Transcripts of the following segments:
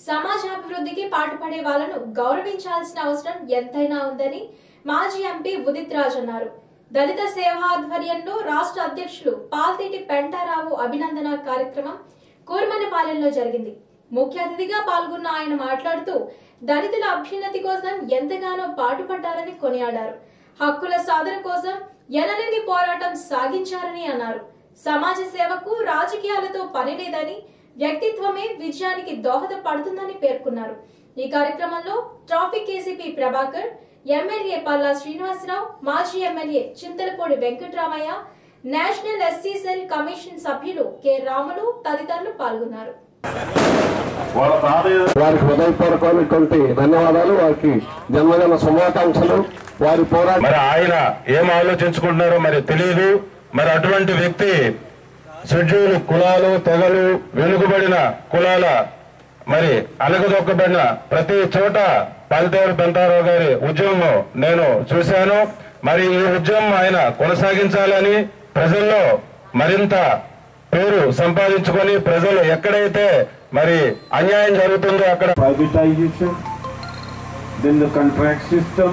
సమాజాభివృద్ధికి పాటుపడే వాళ్ళను గౌరవించాల్సిన అవసరం ఎంతైనా ఉందని మాజీ ఎంపీ ఉదిత్ రాజ్ అన్నారు దళిత సేవ ఆధ్వర్యంలో రాష్ట్ర అధ్యక్షులు పాల్తీటి పెంటారావు అభినందన కార్యక్రమం కూర్మనిపాలెంలో జరిగింది ముఖ్య అతిథిగా పాల్గొన్న ఆయన మాట్లాడుతూ దళితుల అభ్యున్నతి కోసం ఎంతగానో పాటుపడ్డారని కొనియాడారు హక్కుల సాధన కోసం ఎనలేని పోరాటం సాగించారని అన్నారు సమాజ సేవకు రాజకీయాలతో పని లేదని వ్యక్తిత్వమే విజయానికి దోహదపడుతుందని పేర్కొన్నారు ఈ కార్యక్రమంలో traffic ACP Prabhakar MLA Palla Srinivasarao మాజీ MLA Chintalapudi Venkatramaiah national SC cell commission సభ్యులు కె రాములు తదితరులు పాల్గొన్నారు వాళ్ళ తాతయ్య వారికి హృదయపూర్వకమైనటువంటి ధన్యవాదాలు వారికి జన్మదిన శుభాకాంక్షలు వారి పోరాటం మరి ఆయన ఏం ఆలోచించుకుంటున్నారో మరి తెలియదు మరి అటువంటి వ్యక్తి షెడ్యూల్ కులాలు తెగలు వెనుకబడిన కులాల మరి అలగదొక్కబడిన ప్రతి చోట పాలితేరు పెంటారావు గారి ఉద్యమం నేను చూశాను మరి ఈ ఉద్యమం ఆయన కొనసాగించాలని ప్రజల్లో మరింత పేరు సంపాదించుకొని ప్రజలు ఎక్కడైతే మరి అన్యాయం జరుగుతుందో అక్కడ privatization, then the contract system,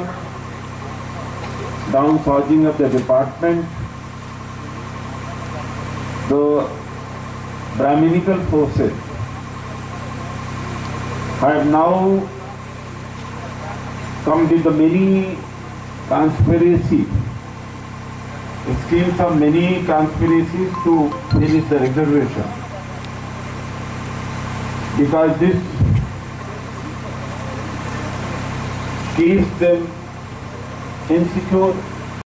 downsizing of the department, the Brahminical forces have now come with the many conspiracy schemes of many conspiracies to finish the reservation because this keeps them insecure